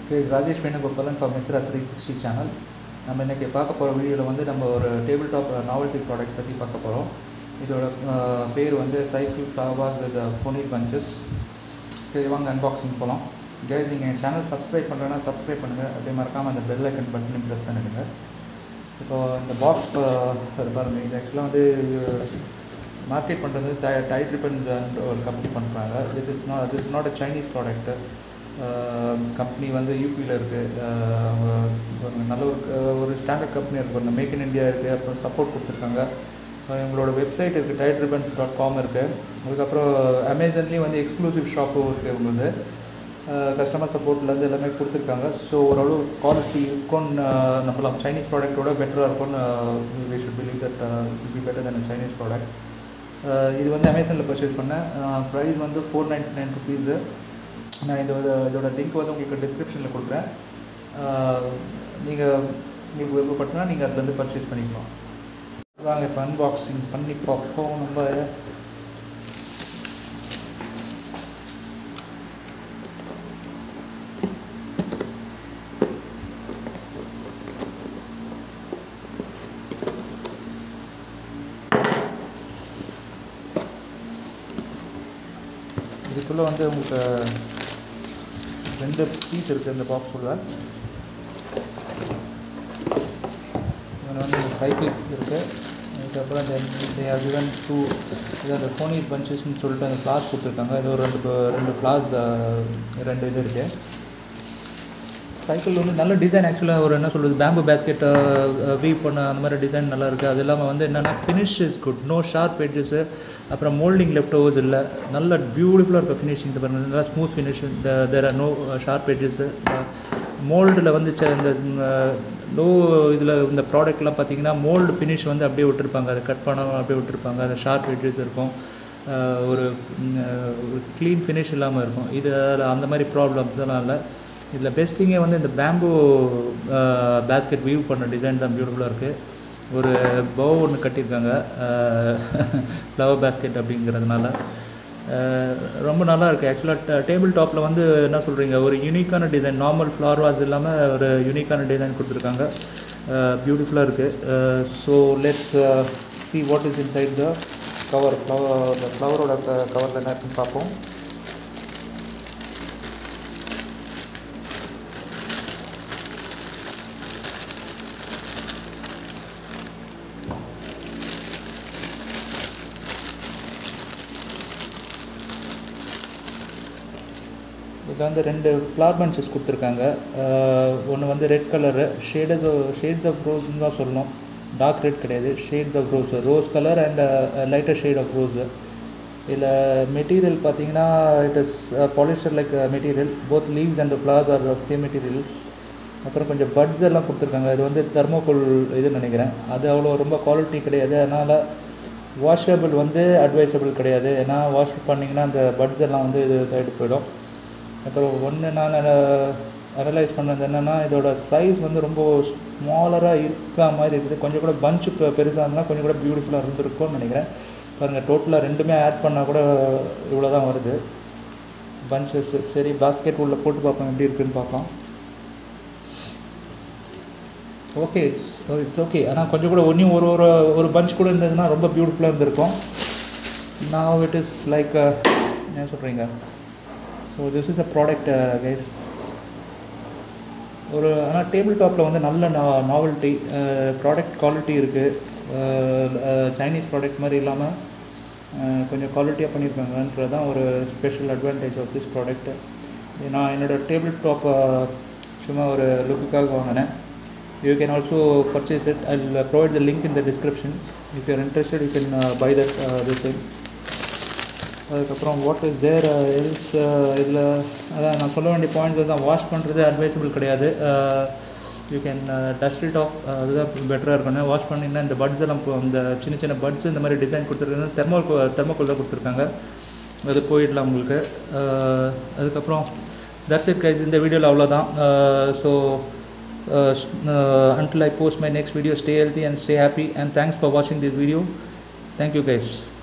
case Rajesh Venugopalan for Mitra three sixty channel நம்ம இன்றைக்கி பார்க்க போகிற வீடியோவில் வந்து நம்ம ஒரு டேபிள் டாப் நாவல்ட்டி ப்ராடக்ட் பற்றி பார்க்க போகிறோம் இதோட அஹ், பேர் வந்து cycle flower with phonic punches சரி வாங்க அன்பாக்சிங் போகலாம் கேஸ் நீங்கள் என் சேனல் சப்ஸ்கிரைப் பண்ணுறேன்னா சப்ஸ்கிரைப் பண்ணுங்கள் அப்படியே மறக்காமல் அந்த பெல் ஐக்கன் பட்டன் ப்ரெஸ் பண்ணிடுங்க இப்போ இந்த பாக்ஸ் அது பாருங்கள் இது ஆக்சுவலாக வந்து இது மார்க்கெட் பண்ணுறது டைட் ரிப்பன்ஸ் ஒரு கம்பெனி பண்ணுறாங்க this is not this is not a Chinese product company வந்து யூபியில் இருக்குது அவங்க ஒரு நல்ல ஒரு ஒரு ஸ்டாண்டர்ட் கம்பெனி இருக்குது பாருங்க மேக் இன் இந்தியா இருக்குது அப்புறம் சப்போர்ட் கொடுத்துருக்காங்க அஹ் இவங்களோட வெப்சைட் இருக்குது டைட் ரிப்பன்ஸ் டாட் காம் இருக்குது அதுக்கப்புறம் அமேசான்லேயும் வந்து எக்ஸ்க்ளூசிவ் ஷாப்பும் இருக்குது இவங்களுது கஸ்டமர் சப்போர்ட்லேருந்து எல்லாமே கொடுத்துருக்காங்க ஸோ ஓரளவு குவாலிட்டி இருக்கும்னு நம்பலாம் சைனீஸ் ப்ராடக்ட்டோட பெட்டராக இருக்கும்னு we should believe that be better then Chinese product இது வந்து அமேசானில் பர்ச்சேஸ் பண்ணேன் ப்ரைஸ் வந்து ஃபோர் நைன்ட்டி நைன் ருபீஸு நான் இதோட இதோட லிங்க் வந்து உங்களுக்கு டிஸ்கிரிப்ஷனில் கொடுக்குறேன் நீங்கள் உங்களுக்கு விருப்பப்பட்டுனா நீங்கள் அதுலேருந்து பர்ச்சேஸ் பண்ணிக்கலாம் வாங்க இப்போ அன்பாக்சிங் பண்ணி பார்ப்போம் நம்ம இதுக்குள்ளே வந்து உங்களுக்கு ரெண்டு பீஸ் இருக்குது இந்த பாக்ஸுள்ள இதில் வந்து சைக்கிள் இருக்குது அதுக்கப்புறம் இந்த கிவன் டூ இது அந்த ஃபோனிஸ் பஞ்சஸ்னு சொல்லிட்டு அந்த ஃப்ளாஸ் கொடுத்துருக்காங்க இது ஒரு ரெண்டு ப- ரெண்டு ஃப்ளாஸ் ரெண்டு இது இருக்குது சைக்கிள் வந்து நல்ல டிசைன் ஆக்சுவலாக ஒரு என்ன சொல்கிறது பேம்பு பேஸ்கெட் வீவ் பண்ண அந்த மாதிரி டிசைன் நல்லா இருக்குது அது இல்லாமல் வந்து என்னென்னா finish is good no sharp edges அப்புறம் மோல்டிங் லெஃப்ட் ஓவர்ஸ் இல்லை நல்ல பியூட்டிஃபுல்லாக இருக்கும் ஃபினிஷிங் இது பாருங்க நல்லா ஸ்மூத் ஃபினிஷ் இந்த there are no sharp edges மோல்டில் வந்து ச- இந்த லோ இதில் இந்த ப்ராடக்ட்லாம் பார்த்தீங்கன்னா மோல்டு ஃபினிஷ் வந்து அப்படியே விட்டுருப்பாங்க அதை கட் பண்ணாமல் அப்படியே விட்டுருப்பாங்க அது ஷார்ப் எட்ஜஸ் இருக்கும் அஹ் ஒரு ம், அஹ் ஒரு க்ளீன் ஃபினிஷ் இல்லாமல் இருக்கும் இது அந்த மாதிரி ப்ராப்ளம்ஸ் இதெல்லாம் இல்லை இதில் பெஸ்ட் திங்கே வந்து இந்த பேம்பு பேஸ்கெட் வியூ பண்ண டிசைன் தான் பியூட்டிஃபுல்லாக இருக்குது ஒரு பவ் ஒன்று கட்டியிருக்காங்க ஃப்ளவர் பேஸ்கெட் அப்படிங்கிறதுனால அஹ் ரொம்ப நல்லா இருக்குது ஆக்சுவலாக டேபிள் டாப்பில் வந்து என்ன சொல்கிறீங்க ஒரு யூனிக்கான டிசைன் நார்மல் ஃப்ளவர் வாஸ் இல்லாமல் ஒரு யூனிக்கான டிசைன் கொடுத்துருக்காங்க பியூட்டிஃபுல்லாக இருக்குது so let's see what is inside the cover flower இந்த ஃப்ளவரோட கவரில் என்ன இருக்குன்னு பார்ப்போம் இதில் வந்து ரெண்டு ஃப்ளார் பஞ்சஸ் கொடுத்துருக்காங்க ஒன்று வந்து red colour shades shades of ரோஸ்னு தான் சொல்லணும் டார்க் ரெட் கிடையாது shades of rose rose colour and lighter shade of rose இதில் மெட்டீரியல் பார்த்தீங்கன்னா it is polyester like material both leaves and flowers are same materials அப்புறம் கொஞ்சம் பட்ஸ் எல்லாம் கொடுத்துருக்காங்க இது வந்து தெர்மோகோல் இதுன்னு நினைக்கிறேன் அது அவ்வளோ ரொம்ப குவாலிட்டி கிடையாது அதனால் வாஷபிள் வந்து அட்வைசபிள் கிடையாது ஏன்னா வாஷ் பண்ணிங்கன்னா அந்த பட்ஸ் எல்லாம் வந்து இது தேடி போயிடும் அப்புறம் ஒன்று நான் அனலைஸ் பண்ணது என்னென்னா இதோட சைஸ் வந்து ரொம்ப ஸ்மாலராக இருக்க மாதிரி இருக்குது கொஞ்சம் கூட பஞ்சு பெருசாக இருந்தால் கொஞ்சம் கூட பியூட்டிஃபுல்லாக இருந்திருக்கும்னு நினைக்கிறேன் பாருங்கள் டோட்டலாக ரெண்டுமே ஆட் பண்ணால் கூட இவ்வளோ தான் வருது பஞ்சஸ் சரி பாஸ்கெட் உள்ள போட்டு பார்ப்போம் எப்படி இருக்குன்னு பார்ப்போம் ஓகே இட்ஸ் இட்ஸ் ஓகே ஆனால் கொஞ்சம் கூட ஒன்றையும் ஒரு ஒரு ஒரு பஞ்ச் கூட இருந்ததுன்னா ரொம்ப பியூட்டிஃபுல்லாக இருந்திருக்கும் நான் இட் இஸ் லைக் என்ன சொல்கிறீங்க so this is a product guys ஒரு ஆனால் டேபிள் டாப்பில் வந்து நல்ல நா நாவல்ட்டி ப்ராடக்ட் குவாலிட்டி இருக்குது சைனீஸ் ப்ராடக்ட் மாதிரி இல்லாமல் அஹ், கொஞ்சம் குவாலிட்டியாக பண்ணியிருக்காங்கன்றது தான் ஒரு special advantage of this product நான் என்னோடய டேபிள் டாப் சும்மா ஒரு லுக்குக்காக வாங்கினேன் you can also purchase it I provide the link in the description if your interested you can buy that this thing அதுக்கப்புறம் வாட் இஸ் தேர் எல்ஸ் இதில் அதான் நான் சொல்ல வேண்டிய பாயிண்ட்ஸ் தான் வாஷ் பண்ணுறது அட்வைசபிள் கிடையாது you can dust it off அதுதான் பெட்டராக இருக்கணும் வாஷ் பண்ணிங்கன்னா இந்த பட்ஸ் எல்லாம் இப்போ இந்த சின்ன சின்ன பட்ஸ் இந்த மாதிரி டிசைன் கொடுத்துருக்காங்க தெர்மல் தெர்மோக்கோல் தான் கொடுத்துருக்காங்க அது போயிடலாம் உங்களுக்கு அஹ், அதுக்கப்புறம் தட்ஸ் இட் கைஸ் இந்த வீடியோவில் அவ்வளோதான் so until I post my next video stay healthy and stay happy and thanks for watching this video thank you guys